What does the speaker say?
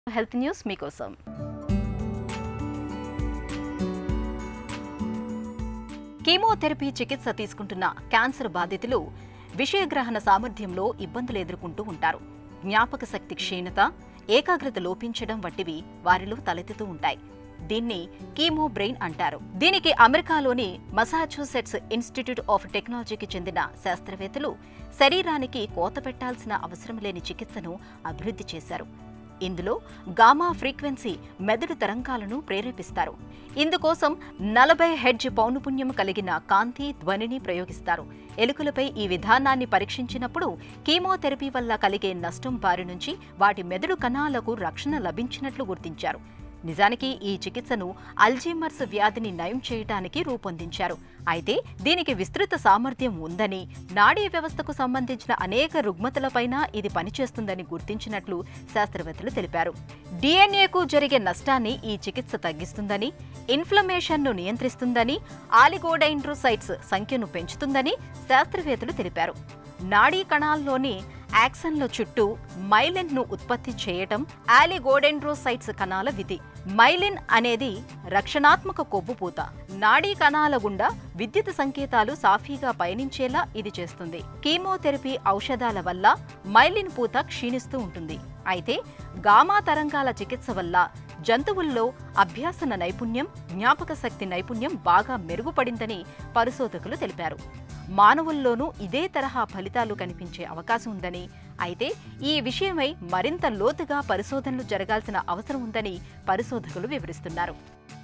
health news మీకోసం chemotherapy చికిత్స తీసుకుంటున్న క్యాన్సర్ బాధితులు విషయగ్రహణ సామర్థ్యంలో ఇబ్బందులు ఎదుర్కొంటూ ఉంటారు జ్ఞాపక శక్తి క్షీణత ఏకాగ్రత లోపించడం వంటివి వారిలో తలెత్తుతూ ఉంటాయి దీన్ని కీమో బ్రెయిన్ అంటారు దీనికి అమెరికాలోని మసాచ్యూసెట్స్ ఇన్స్టిట్యూట్ ఆఫ్ టెక్నాలజీకి చెందిన శాస్త్రవేత్తలు శరీరానికి కోత పెట్టాల్సిన అవసరం లేని చికిత్సను అభివృద్ధి చేశారు ఇందులో గామా ఫ్రీక్వెన్సీ మెదడు తరంగాలను ప్రేరేపిస్తారు ఇందుకోసం నలభై హెడ్జ్ పౌనపుణ్యం కలిగిన కాంతి ధ్వనిని ప్రయోగిస్తారు ఎలుకలపై ఈ విధానాన్ని పరీక్షించినప్పుడు కీమోథెరపీ వల్ల కలిగే నష్టం బారి నుంచి వాటి మెదడు కణాలకు రక్షణ లభించినట్లు గుర్తించారు నిజానికి ఈ చికిత్సను అల్జీమర్స్ వ్యాధిని నయం చేయడానికి రూపొందించారు అయితే దీనికి విస్తృత సామర్థ్యం ఉందని నాడీ వ్యవస్థకు సంబంధించిన అనేక రుగ్మతలపైన ఇది పనిచేస్తుందని గుర్తించినట్లు శాస్త్రవేత్తలు తెలిపారు డిఎన్ఏకు జరిగే నష్టాన్ని ఈ చికిత్స తగ్గిస్తుందని ఇన్ఫ్లమేషన్ను నియంత్రిస్తుందని ఆలిగోడైండ్రోసైట్స్ సంఖ్యను పెంచుతుందని శాస్త్రవేత్తలు తెలిపారు నాడీ కణాల్లోని యాక్సన్ల చుట్టూ మైలిన్ ను ఉత్పత్తి చేయటం ఆలిగోడెండ్రోసైట్స్ కణాల విధి మైలిన్ అనేది రక్షణాత్మక కొవ్వుపూత నాడీ కణాల గుండా విద్యుత్ సంకేతాలు సాఫీగా పయనించేలా ఇది చేస్తుంది కీమోథెరపీ ఔషధాల వల్ల మైలిన్ పూత క్షీణిస్తూ ఉంటుంది అయితే గామా తరంగాల చికిత్స వల్ల జంతువుల్లో అభ్యాసన నైపుణ్యం జ్ఞాపక శక్తి నైపుణ్యం బాగా మెరుగుపడిందని పరిశోధకులు తెలిపారు మానవుల్లోనూ ఇదే తరహా ఫలితాలు కనిపించే అవకాశం ఉందని అయితే ఈ విషయమై మరింత లోతుగా పరిశోధనలు జరగాల్సిన అవసరం ఉందని పరిశోధకులు వివరిస్తున్నారు